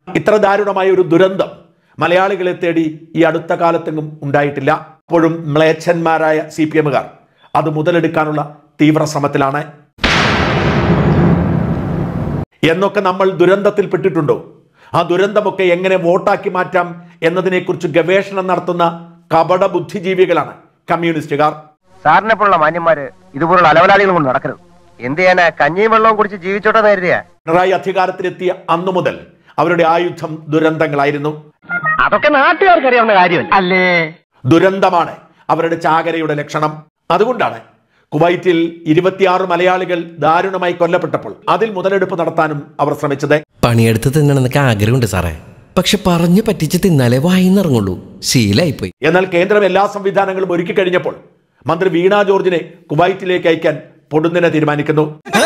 ഇത്ര ദാരുണമായ ഒരു ദുരന്തം മലയാളികളെ തേടി ഈ അടുത്ത കാലത്തെങ്ങും ഉണ്ടായിട്ടില്ല അപ്പോഴും മ്ലേച്ഛന്മാരായ സി പി എമ്മുകാർ അത് മുതലെടുക്കാനുള്ള തീവ്ര ശ്രമത്തിലാണ് എന്നൊക്കെ നമ്മൾ ദുരന്തത്തിൽപ്പെട്ടിട്ടുണ്ടോ ആ ദുരന്തമൊക്കെ എങ്ങനെ വോട്ടാക്കി മാറ്റാം എന്നതിനെക്കുറിച്ച് ഗവേഷണം നടത്തുന്ന കപട ബുദ്ധിജീവികളാണ് കമ്മ്യൂണിസ്റ്റുകാർ സാറിനെ പോലുള്ള മാന്യന്മാര് ഇതുപോലുള്ള അലവലാളികൾ കൊണ്ട് നടക്കരുത് എന്ത് ചെയ്യാനാ കഞ്ഞിയും വെള്ളവും കുടിച്ച് ജീവിച്ചോട്ടെ നേരിയ പിണറായി അധികാരത്തിലെത്തിയ അന്നു മുതൽ അവരുടെ ആയുധം ദുരന്തങ്ങളായിരുന്നു അതൊക്കെ നാട്ടുകാർക്ക് അറിയാവുന്ന കാര്യമല്ല അല്ലേ ദുരന്തമാണ് അവരുടെ ചാകരയുടെ ലക്ഷണം അതുകൊണ്ടാണ് കുവൈറ്റിൽ ഇരുപത്തിയാറ് മലയാളികൾ ദാരുണമായി കൊല്ലപ്പെട്ടപ്പോൾ അതിൽ മുതലെടുപ്പ് നടത്താനും അവർ ശ്രമിച്ചത് പണിയെടുത്ത് തിന്നണമെന്നൊക്കെ ആഗ്രഹമുണ്ട് സാറേ പക്ഷെ പറഞ്ഞു പറ്റിച്ച് തിന്നാലേ വായിന്നിറങ്ങുള്ളൂ ശീലായിപ്പോയി എന്നാൽ കേന്ദ്രം എല്ലാ സംവിധാനങ്ങളും ഒരുക്കി കഴിഞ്ഞപ്പോൾ മന്ത്രി വീണ ജോർജിനെ കുവൈറ്റിലേക്ക് അയക്കാൻ പൊടുന്നിനെ തീരുമാനിക്കുന്നു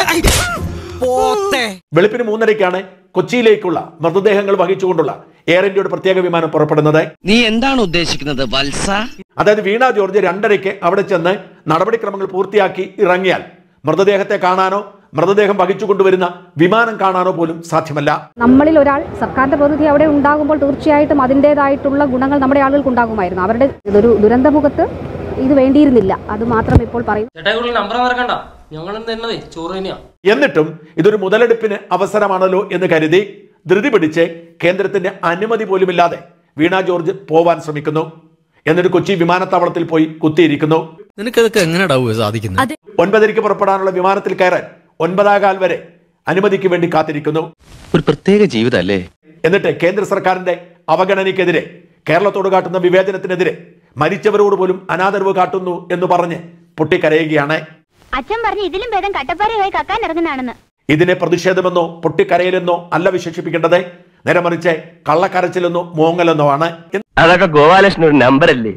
വെളുപ്പിന് മൂന്നരയ്ക്കാണ് കൊച്ചിയിലേക്കുള്ള മൃതദേഹങ്ങൾ വഹിച്ചുകൊണ്ടുള്ള എയർ ഇന്ത്യയുടെ പ്രത്യേക വിമാനം പുറപ്പെടുന്നത് നീ എന്താണ് ഉദ്ദേശിക്കുന്നത് വത്സ അതായത് വീണ ജോർജ് രണ്ടരയ്ക്ക് അവിടെ ചെന്ന് നടപടിക്രമങ്ങൾ പൂർത്തിയാക്കി ഇറങ്ങിയാൽ മൃതദേഹത്തെ കാണാനോ മൃതദേഹം വഹിച്ചു കൊണ്ടുവരുന്ന വിമാനം കാണാനോ പോലും സാധ്യമല്ല നമ്മളിൽ ഒരാൾ സർക്കാരിന്റെ പ്രതിനിധി അവിടെ ഉണ്ടാകുമ്പോൾ തീർച്ചയായിട്ടും അതിൻ്റെതായിട്ടുള്ള ഗുണങ്ങൾ നമ്മുടെ ആളുകൾക്ക് ഉണ്ടാകുമായിരുന്നു അവരുടെ ഇതൊരു ദുരന്തമുഖത്ത് ഇത് വേണ്ടിയിരുന്നില്ല അത് മാത്രം ഇപ്പോൾ പറയും ചേട്ടായി കൂടുതൽ നമ്പർ മറക്കണ്ട ഞങ്ങൾ തന്നതേ ചോറ് തന്നെയാ എന്നിട്ടും ഇതൊരു മുതലെടുപ്പിന് അവസരമാണല്ലോ എന്ന് കരുതി ധൃതി പിടിച്ച് കേന്ദ്രത്തിന്റെ അനുമതി പോലുമില്ലാതെ വീണ ജോർജ് പോവാൻ ശ്രമിക്കുന്നു എന്നിട്ട് കൊച്ചി വിമാനത്താവളത്തിൽ പോയി കുത്തിയിരിക്കുന്നു നിനക്കതൊക്കെ എങ്ങനെയാടാവുക സാധിക്കുന്നത് ഒൻപതരയ്ക്ക് പുറപ്പെടാനുള്ള വിമാനത്തിൽ കയറാൻ ഒൻപതാകാൽ വരെ അനുമതിക്ക് വേണ്ടി കാത്തിരിക്കുന്നു ഒരു പ്രത്യേക ജീവിതല്ലേ എന്നിട്ട് കേന്ദ്ര സർക്കാരിന്റെ അവഗണനയ്ക്കെതിരെ കേരളത്തോട് കാട്ടുന്ന വിവേചനത്തിനെതിരെ മരിച്ചവരോട് പോലും അനാദരവ് കാട്ടുന്നു എന്ന് പറഞ്ഞ് പൊട്ടിക്കരയുകയാണ് അച്ഛൻ പറഞ്ഞു ഇതിലും ഭേദം കട്ടപ്പാറയായി കക്കാൻ ഇറങ്ങുന്നതാണെന്ന് ഇതിനെ പ്രതിഷേധമെന്നോ പൊട്ടിക്കരയിലെന്നോ അല്ല വിശേഷിപ്പിക്കേണ്ടത് നേരെ മറിച്ച് കള്ളക്കരച്ചിലെന്നോ മോങ്ങലെന്നോ ആണ് അതൊക്കെ ഗോപാലകൃഷ്ണൻ ഒരു നമ്പർ അല്ലേ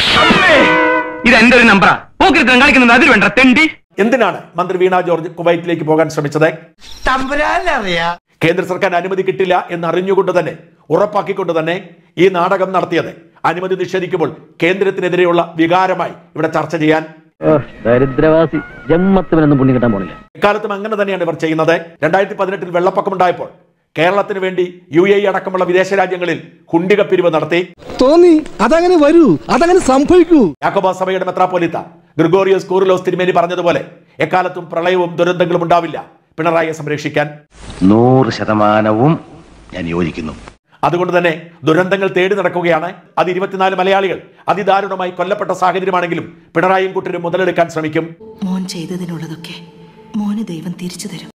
ഇത് എന്റെ ഒരു നമ്പറാ പോക്കിരുത്തം കളിക്കുന്നത് അതിൽ വേണ്ട തെണ്ടി എന്തിനാണ് മന്ത്രി വീണ ജോർജ് കുവൈറ്റിലേക്ക് പോകാൻ ശ്രമിച്ചത് കേന്ദ്ര സർക്കാർ അനുമതി കിട്ടില്ല എന്ന് അറിഞ്ഞുകൊണ്ട് തന്നെ ഉറപ്പാക്കിക്കൊണ്ട് തന്നെ ഈ നാടകം നടത്തിയത് അനുമതി നിഷേധിക്കുമ്പോൾ കേന്ദ്രത്തിനെതിരെയുള്ള വികാരമായി ഇവിടെ ചർച്ച ചെയ്യാൻ ദരിദ്രവാസി ജമ്മത്തിനൊന്നും പുണ്യം കിട്ടാൻ പോണില്ല ഇക്കാലത്തും അങ്ങനെ തന്നെയാണ് ഇവർ ചെയ്യുന്നത് രണ്ടായിരത്തി പതിനെട്ടിൽ വെള്ളപ്പൊക്കമുണ്ടായപ്പോൾ കേരളത്തിന് വേണ്ടി യു എ അടക്കമുള്ള വിദേശ രാജ്യങ്ങളിൽ കുണ്ടിക പിരിവ് നടത്തി തോന്നി അതങ്ങനെ വരൂ അതങ്ങനെ സംഭവിക്കൂ യാക്കോബ സഭയുടെ മെത്രാപ്പോലിത്ത ഗ്രിഗോറിയോസ് കൂറിലോസ് തിരുമേനി പറഞ്ഞതുപോലെ എക്കാലത്തും പ്രളയവും ദുരന്തങ്ങളും ഉണ്ടാവില്ല പിണറായിയെ സംരക്ഷിക്കാൻ നൂറ് ശതമാനവും ഞാൻ യോജിക്കുന്നു അതുകൊണ്ട് തന്നെ ദുരന്തങ്ങൾ തേടി നടക്കുകയാണ് അത് ഇരുപത്തിനാല് മലയാളികൾ അതിദാരുണമായി കൊല്ലപ്പെട്ട സാഹചര്യമാണെങ്കിലും പിണറായിയും കുട്ടരും മുതലെടുക്കാൻ ശ്രമിക്കും മോൻ ചെയ്തതിനുള്ളതൊക്കെ മോന് ദൈവം തിരിച്ചു തരും